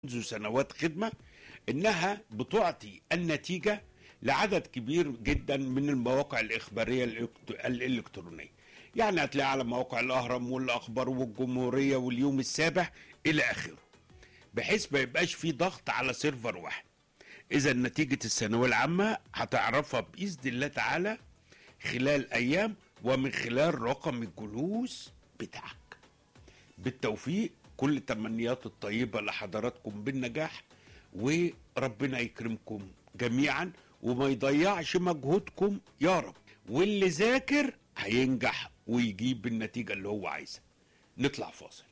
منذ سنوات خدمة إنها بتعطي النتيجة لعدد كبير جدا من المواقع الإخبارية الإلكت- الإلكترونية يعني هتلاقي على مواقع الأهرم والأخبار والجمهورية واليوم السابع إلى آخره بحيث ما يبقاش في ضغط على سيرفر واحد إذا نتيجة الثانوية العامة هتعرفها بإذن الله تعالى خلال أيام ومن خلال رقم الجلوس بتاعك بالتوفيق كل التمنيات الطيبة لحضراتكم بالنجاح وربنا يكرمكم جميعا وما يضيعش مجهودكم يا رب واللي ذاكر هينجح ويجيب النتيجة اللي هو عايزها نطلع فاصل